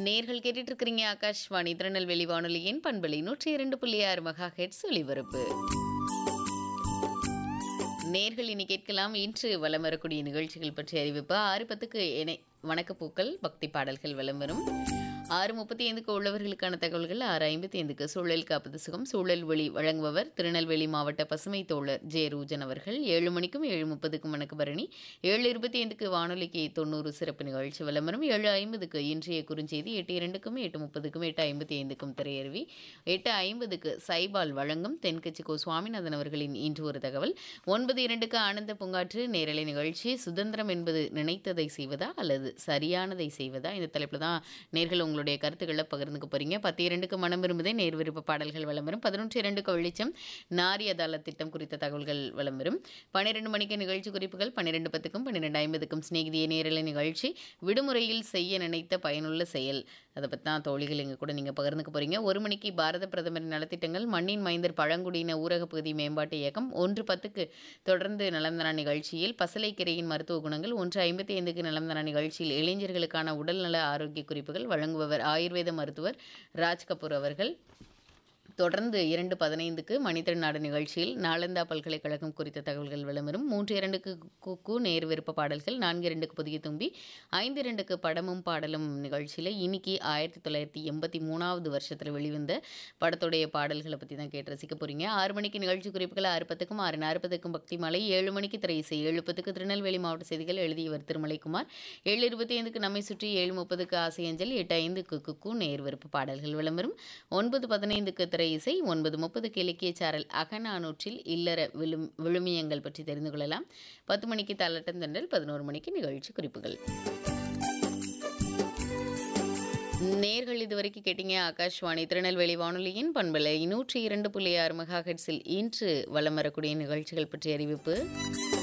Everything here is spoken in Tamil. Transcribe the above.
நேர்கள் கேட்டுட்டு இருக்கிறீங்க ஆகாஷ்வாணி திருநெல்வேலி வானொலியின் பண்பலை நூற்றி இரண்டு புள்ளி ஆறு மெகா ஹெட்ஸ் ஒலிபரப்பு நேர்கள் இனி கேட்கலாம் இன்று வலம் வரக்கூடிய நிகழ்ச்சிகள் பற்றி அறிவிப்பு ஆறு பத்துக்கு இணை வணக்கப்பூக்கள் பக்தி பாடல்கள் வலம் வரும் ஆறு முப்பத்தி ஐந்துக்கு உள்ளவர்களுக்கான தகவல்கள் ஆறு ஐம்பத்தி ஐந்துக்கு சூழல் காப்பது சுகம் சூழல் ஒளி வழங்குபவர் திருநெல்வேலி மாவட்ட பசுமை தோழர் ஜே ரூஜன் அவர்கள் ஏழு மணிக்கும் ஏழு முப்பதுக்கும் வணக்கபரணி ஏழு இருபத்தி ஐந்துக்கு வானொலிக்கு தொண்ணூறு சிறப்பு நிகழ்ச்சி விளம்பரம் ஏழு ஐம்பதுக்கு இன்றைய குறுஞ்செய்தி எட்டு இரண்டுக்கும் எட்டு முப்பதுக்கும் எட்டு ஐம்பத்தி ஐந்துக்கும் திரையருவி எட்டு ஐம்பதுக்கு சைபால் வழங்கும் தென்கட்சி கோ சுவாமிநாதன் அவர்களின் இன்று ஒரு தகவல் ஒன்பது இரண்டுக்கு ஆனந்த பூங்காற்று நேரலை நிகழ்ச்சி சுதந்திரம் என்பது நினைத்ததை செய்வதா அல்லது சரியானதை செய்வதா இந்த தலைப்பில் தான் நேர்கள் உங்களுடைய கருத்துக்களை பகிர்ந்துக்க போறீங்க பத்து இரண்டுக்கு மனம் விரும்புதே நேர் விருப்ப பாடல்கள் வலம் வரும் பதினொன்று இரண்டுக்கு வெளிச்சம் நாரி அதாலத் திட்டம் குறித்த தகவல்கள் வலம் வரும் பன்னிரெண்டு மணிக்கு நிகழ்ச்சி குறிப்புகள் பன்னிரெண்டு பத்துக்கும் பன்னிரெண்டு ஐம்பதுக்கும் சிநேகிதிய நேரலை நிகழ்ச்சி விடுமுறையில் செய்ய நினைத்த பயனுள்ள செயல் அதை பற்றி தான் தோழிகள் எங்கள் கூட நீங்கள் பகிர்ந்துக்க போறீங்க ஒரு மணிக்கு பாரத பிரதமரின் நலத்திட்டங்கள் மண்ணின் மைந்தர் பழங்குடியின ஊரக பகுதி மேம்பாட்டு இயக்கம் ஒன்று பத்துக்கு தொடர்ந்து நலம்தனா நிகழ்ச்சியில் பசலைக்கரையின் மருத்துவ குணங்கள் ஒன்று ஐம்பத்தி ஐந்துக்கு நலம்தனா நிகழ்ச்சியில் இளைஞர்களுக்கான உடல்நல ஆரோக்கிய குறிப்புகள் வழங்குபவர் ஆயுர்வேத மருத்துவர் ராஜ் கபூர் அவர்கள் தொடர்ந்து இரண்டு பதினைந்துக்கு மனிதநாடு நிகழ்ச்சியில் நாலந்தா பல்கலைக்கழகம் குறித்த தகவல்கள் விளம்பரம் மூன்று இரண்டுக்கு குக்கு நேர் விருப்ப பாடல்கள் நான்கு இரண்டுக்கு புதிய தும்பி ஐந்து இரண்டுக்கு படமும் பாடலும் நிகழ்ச்சியில் இன்னைக்கு ஆயிரத்தி தொள்ளாயிரத்தி எண்பத்தி மூணாவது வருஷத்தில் வெளிவந்த படத்துடைய பாடல்களை பற்றி தான் கேட்டு ரசிக்க போகிறீங்க ஆறு மணிக்கு நிகழ்ச்சி குறிப்புகள் ஆறு பத்துக்கும் ஆறு நாற்பதுக்கும் பக்தி மாலை ஏழு மணிக்கு திரை இசை ஏழு பத்துக்கு திருநெல்வேலி மாவட்ட செய்திகள் எழுதியவர் திருமலைக்குமார் ஏழு இருபத்தி ஐந்துக்கு நம்மை சுற்றி ஏழு முப்பதுக்கு ஆசையஞ்சல் எட்டு ஐந்துக்கு குக்கு நேர் விருப்ப பாடல்கள் விளம்பரம் ஒன்பது பதினைந்துக்கு திரை இசை ஒன்பது முப்பதுக்கு இலக்கிய சாரல் அகநானூற்றில் இல்லற விழும் விழுமியங்கள் பற்றி தெரிந்து கொள்ளலாம் பத்து மணிக்கு தள்ளட்டம் தண்டல் பதினோரு மணிக்கு நிகழ்ச்சி குறிப்புகள் நேர்கள் இதுவரைக்கும் கேட்டீங்க ஆகாஷ்வாணி திருநெல்வேலி வானொலியின் பண்பலை நூற்றி இரண்டு புள்ளி ஆறு மெகா ஹெட்ஸில் இன்று வலம் வரக்கூடிய நிகழ்ச்சிகள் பற்றி அறிவிப்பு